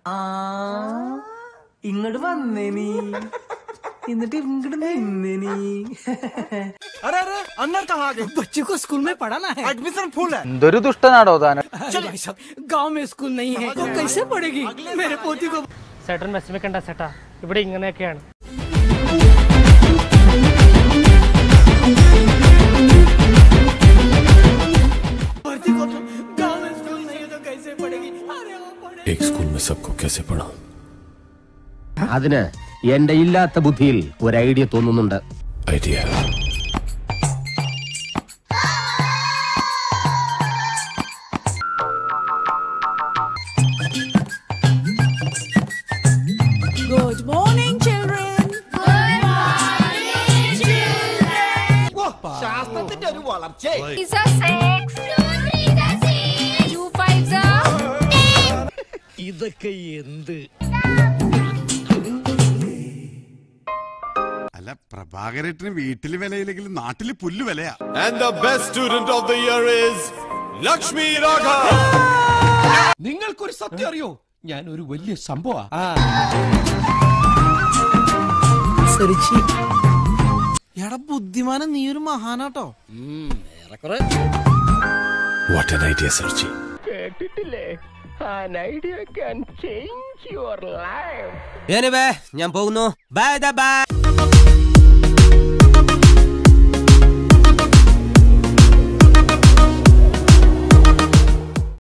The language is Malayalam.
ആ ഇങ്ങോട്ട് വന്നേ നീ എന്നിട്ട് ഇങ്ങോട്ട് നിന്നേ നീ अरे अरे अंदर कहाँ आ गए बच्चे को स्कूल में पढ़ाना है एडमिशन फुल है എന്തൊരു ദുഷ്ടനാടോ താൻ अरे भाई साहब गांव में स्कूल नहीं है तो कैसे पढ़ेगी मेरे पोती को ചേട്ടൻ വിഷമിക്കണ്ട ചേട്ടാ ഇവിടെ ഇങ്ങനെയൊക്കെയാണ് पोती को तो गांव में स्कूल नहीं है तो कैसे पढ़ेगी अरे वो पढ़े एक स्कूल में सबको कैसे पढ़ाऊं അതിന് എന്റെ ഇല്ലാത്ത ബുദ്ധിയിൽ ഒരു ഐഡിയ തോന്നുന്നുണ്ട് आइडिया Good morning, children. ശാസ്ത്രത്തിന്റെ ഒരു വളർച്ച Is a six. Two, three, the six. Two, five, the അല്ല പ്രഭാകരേട്ടന് വീട്ടില് വിലയില്ലെങ്കിലും നാട്ടില് പുല്ല് വിലയാ And the best student of the year is Lakshmi Raghav. നിങ്ങൾക്കൊരു സത്യം അറിയോ ഞാൻ ഒരു വലിയ സംഭവ എടാ ബുദ്ധിമാനം നീ ഒരു മഹാനാട്ടോ What an idea, Sarchi. കേട്ടിട്ടില്ലേ an idea can change your life ഞാൻ പോകുന്നു ബൈ ബൈ